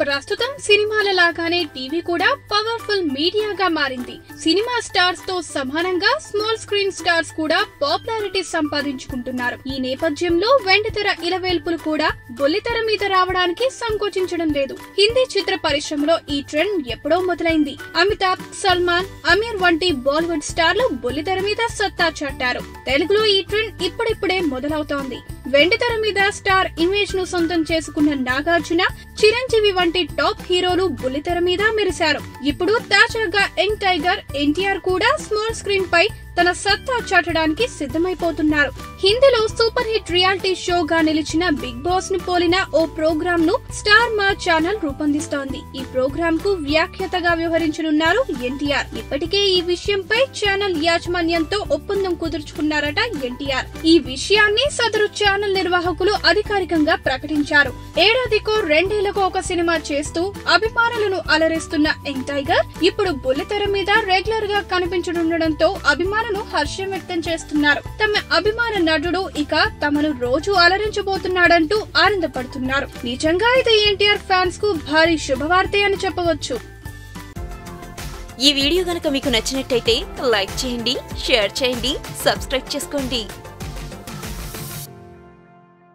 ప్రస్తుతం సినిమాల లాగానే టీవీ కూడా పవర్ఫుల్ మీడియాగా మారింది సినిమా స్టార్స్ తో సమానంగా స్మాల్ స్క్రీన్ స్టార్స్ కూడా పాపులారిటీ సంపాదించుకుంటున్నారు ఈ నేపథ్యంలో వెండితెర ఇలవేల్పులు కూడా బొల్లితెర మీద రావడానికి సంకోచించడం లేదు హిందీ చిత్ర పరిశ్రమలో ఈ ట్రెండ్ ఎప్పుడో మొదలైంది అమితాబ్ సల్మాన్ అమీర్ వంటి బాలీవుడ్ స్టార్లు బొల్లితెర మీద సత్తా చాటారు తెలుగులో ఈ ట్రెండ్ ఇప్పుడిప్పుడే మొదలవుతోంది వెండితెర మీద స్టార్ ఇమేజ్ ను సొంతం చేసుకున్న నాగార్జున చిరంజీవి వంటి టాప్ హీరోలు బుల్లితెర మీద మెరిశారు ఇప్పుడు తాజాగా యంగ్ టైగర్ ఎన్టీఆర్ కూడా స్మాల్ స్క్రీన్ పై తన సత్తా చాటడానికి సిద్ధమైపోతున్నారు హిందీలో సూపర్ హిట్ రియాలిటీ షోగా నిలిచిన బిగ్ బాస్ ను పోలిన ఓ ప్రోగ్రామ్ ను స్టార్ మా ఛానల్ రూపొందిస్తోంది ఈ ప్రోగ్రామ్ కు వ్యాఖ్యాతగా వ్యవహరించనున్నారు ఎన్టీఆర్ ఇప్పటికే ఈ విషయంపై ఛానల్ యాజమాన్యంతో ఒప్పందం కుదుర్చుకున్నారట ఎన్టీఆర్ ఈ విషయాన్ని సదరు ఛానల్ నిర్వాహకులు అధికారికంగా ప్రకటించారు ఏడాదికో రెండేళ్లకు ఒక సినిమా చేస్తూ అభిమానులను అలరిస్తున్న యంగ్ టైగర్ ఇప్పుడు బుల్లితెర మీద రెగ్యులర్ గా కనిపించనుండడంతో అభిమానులు హర్షం వ్యక్తం చేస్తున్నారు తమ అభిమాన నటుడు ఇక తమను రోజు అలరించబోతున్నాడంటూ ఆనందపడుతున్నారు నిజంగా ఇది ఎన్టీఆర్ ఫ్యాన్స్ కు భారీ శుభవార్తే అని చెప్పవచ్చు ఈ వీడియో గనక మీకు నచ్చినట్టయితే లైక్ చేయండి షేర్ చేయండి సబ్స్క్రైబ్ చేసుకోండి